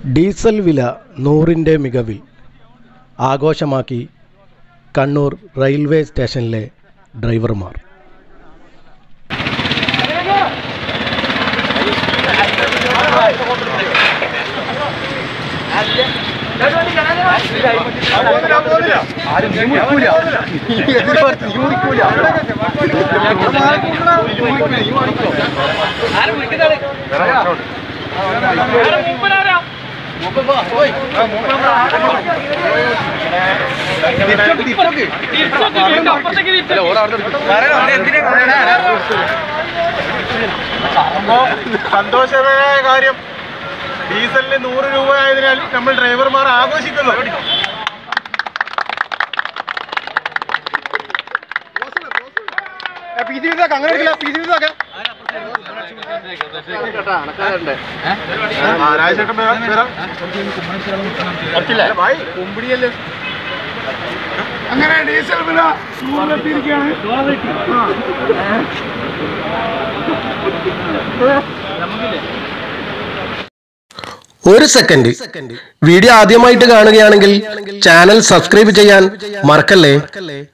diesel വില നൂറിൻ്റെ മികവിൽ ആഘോഷമാക്കി Kannur railway സ്റ്റേഷനിലെ ഡ്രൈവർമാർ സന്തോഷകരമായ കാര്യം ഡീസലിന് നൂറ് രൂപ ആയതിനാൽ നമ്മൾ ഡ്രൈവർമാർ ആഘോഷിക്കുന്നു അങ്ങനെ എടുക്കില്ല പി സി രാജേട്ടൻ വരാം വരാം ഭായ് കുമ്പിടിയല്ലേ അങ്ങനെ ഡീസൽ വില നൂറിലെത്തിയിരിക്കുകയാണ് ഒരു സെക്കൻഡ് വീഡിയോ ആദ്യമായിട്ട് കാണുകയാണെങ്കിൽ ചാനൽ സബ്സ്ക്രൈബ് ചെയ്യാൻ മറക്കല്ലേ